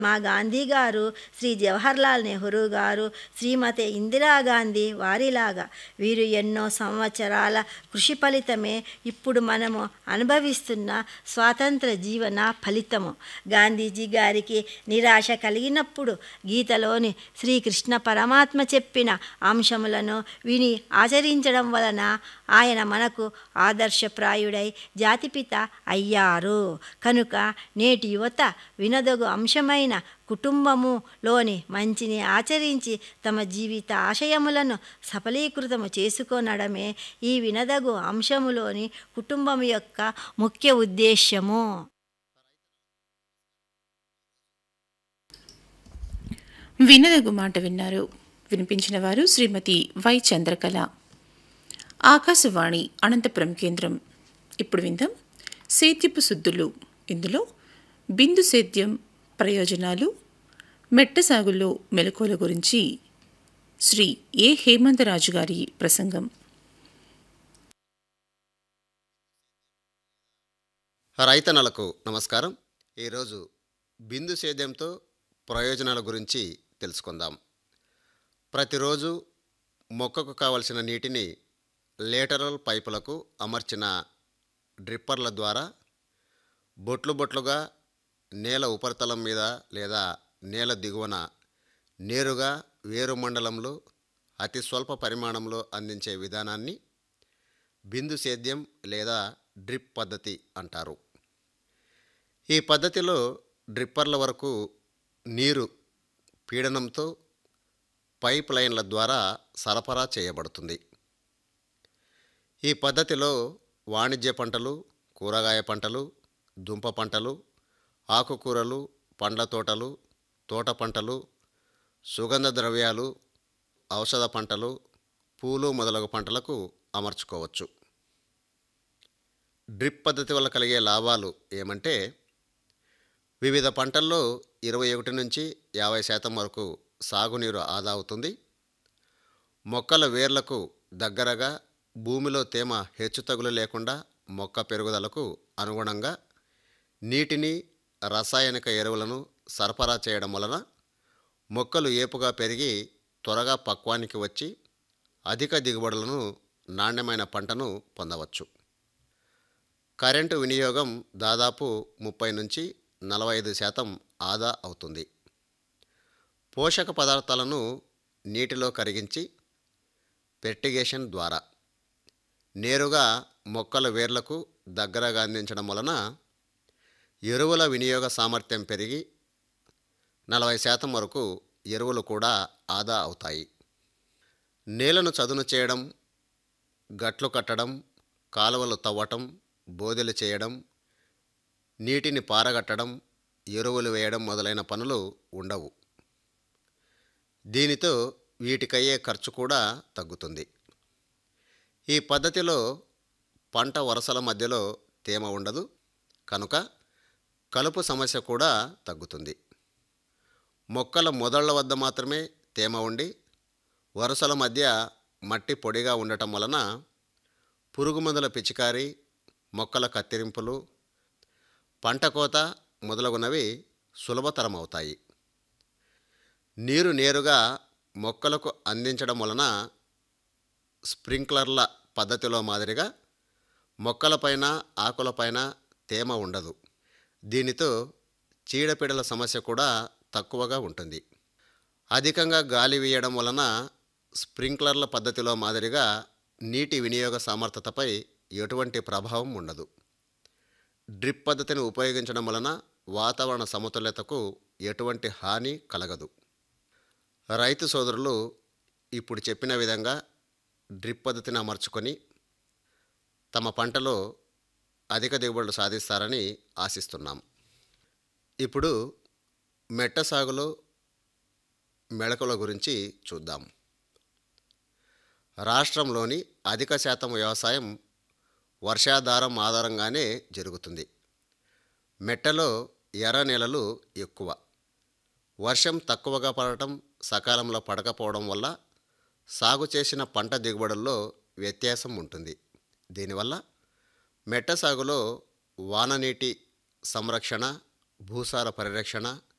మా గాంధీ గారు శ్రీ జవహర్లాల్ నెహ్రూ గారు శ్రీమతి ఇందిరాగాంధీ వారిలాగా వీరు ఎన్నో సంవత్సరాల కృషి ఫలితమే ఇప్పుడు మనము అనుభవిస్తున్న స్వాతంత్ర జీవన ఫలితము గాంధీజీ గారికి నిరాశ కలిగినప్పుడు గీతలోని శ్రీకృష్ణ పరమాత్మ చెప్పిన అంశములను విని ఆచరించడం వలన ఆయన మనకు ఆదర్శప్రాయుడై జాతిపిత అయ్యారు కనుక నేటి యువత వినదగు అంశమైన కుటుంబములోని మంచిని ఆచరించి తమ జీవిత ఆశయములను సఫలీకృతము చేసుకొనడమే ఈ వినదగు అంశములోని కుటుంబం యొక్క ముఖ్య ఉద్దేశ్యము వినదగు మాట విన్నారు వినిపించిన వారు శ్రీమతి వై చంద్రకళ ఆకాశవాణి అనంతపురం కేంద్రం ఇప్పుడు విందాం సేద్యపు సుద్దులు ఇందులో బిందు సేద్యం ప్రయోజనాలు మెట్ట సాగులో మెలకువల గురించి శ్రీ ఏ హేమంతరాజు గారి ప్రసంగం రైతన్నలకు నమస్కారం ఈరోజు బిందు సేద్యంతో ప్రయోజనాల గురించి తెలుసుకుందాం ప్రతిరోజు మొక్కకు కావలసిన నీటిని లేటరల్ పైపులకు అమర్చిన డ్రిప్పర్ల ద్వారా బొట్లు బొట్లుగా నేల ఉపరితలం మీద లేదా నేల దిగువన నేరుగా వేరు మండలంలో అతి స్వల్ప పరిమాణంలో అందించే విధానాన్ని బిందు సేద్యం లేదా డ్రిప్ పద్ధతి అంటారు ఈ పద్ధతిలో డ్రిప్పర్ల వరకు నీరు పీడనంతో పైప్ లైన్ల ద్వారా సరఫరా చేయబడుతుంది ఈ పద్ధతిలో వాణిజ్య పంటలు కూరగాయ పంటలు దుంప పంటలు ఆకుకూరలు పండ్ల తోటలు తోట పంటలు సుగంధ ద్రవ్యాలు ఔషధ పంటలు పూలు మొదలగు పంటలకు అమర్చుకోవచ్చు డ్రిప్ పద్ధతి వల్ల కలిగే లాభాలు ఏమంటే వివిధ పంటల్లో ఇరవై ఒకటి నుంచి యాభై శాతం వరకు సాగునీరు ఆదా అవుతుంది మొక్కల వేర్లకు దగ్గరగా భూమిలో తేమ హెచ్చుతగులు లేకుండా మొక్క పెరుగుదలకు అనుగుణంగా నీటిని రసాయనిక ఎరువులను సరఫరా చేయడం వలన మొక్కలు ఏపుగా పెరిగి త్వరగా పక్వానికి వచ్చి అధిక దిగుబడులను నాణ్యమైన పంటను పొందవచ్చు కరెంటు వినియోగం దాదాపు ముప్పై నుంచి నలభై ఐదు శాతం ఆదా అవుతుంది పోషక పదార్థాలను నీటిలో కరిగించి ఫెర్టిగేషన్ ద్వారా నేరుగా మొక్కల వేర్లకు దగ్గరగా అందించడం వలన ఎరువుల వినియోగ సామర్థ్యం పెరిగి నలభై శాతం వరకు ఎరువులు కూడా ఆదా అవుతాయి నేలను చదును చేయడం గట్లు కట్టడం కాలువలు తవ్వటం బోదెలు చేయడం నీటిని పారగట్టడం ఎరువులు వేయడం మొదలైన పనులు ఉండవు దీనితో వీటికయ్యే ఖర్చు కూడా తగ్గుతుంది ఈ పద్ధతిలో పంట వరుసల మధ్యలో తేమ ఉండదు కనుక కలుపు సమస్య కూడా తగ్గుతుంది మొక్కల మొదళ్ల వద్ద మాత్రమే తేమ ఉండి వరుసల మధ్య మట్టి పొడిగా ఉండటం వలన పురుగు మందుల పిచికారి మొక్కల కత్తిరింపులు పంట కోత మొదలగునవి సులభతరం అవుతాయి నీరు నేరుగా మొక్కలకు అందించడం వలన స్ప్రింక్లర్ల పద్ధతిలో మాదిరిగా మొక్కలపైన ఆకులపైన తేమ ఉండదు దీనితో చీడపీడల సమస్య కూడా తక్కువగా ఉంటుంది అధికంగా గాలి వీయడం వలన స్ప్రింక్లర్ల పద్ధతిలో మాదిరిగా నీటి వినియోగ సామర్థ్యతపై ఎటువంటి ప్రభావం ఉండదు డ్రిప్ పద్ధతిని ఉపయోగించడం వలన వాతావరణ సమతుల్యతకు ఎటువంటి హాని కలగదు రైతు సోదరులు ఇప్పుడు చెప్పిన విధంగా డ్రిప్ పద్ధతిని అమర్చుకొని తమ పంటలో అధిక దిగుబడులు సాధిస్తారని ఆశిస్తున్నాం ఇప్పుడు మెట్ట సాగులో మెళకుల గురించి చూద్దాం రాష్ట్రంలోని అధిక శాతం వ్యవసాయం వర్షాధారం ఆధారంగానే జరుగుతుంది మెట్టలో ఎర్ర నేలలు ఎక్కువ వర్షం తక్కువగా పడటం సకాలంలో పడకపోవడం వల్ల సాగు చేసిన పంట దిగుబడుల్లో వ్యత్యాసం ఉంటుంది దీనివల్ల మెట్ట సాగులో వాననీటి సంరక్షణ భూసార పరిరక్షణ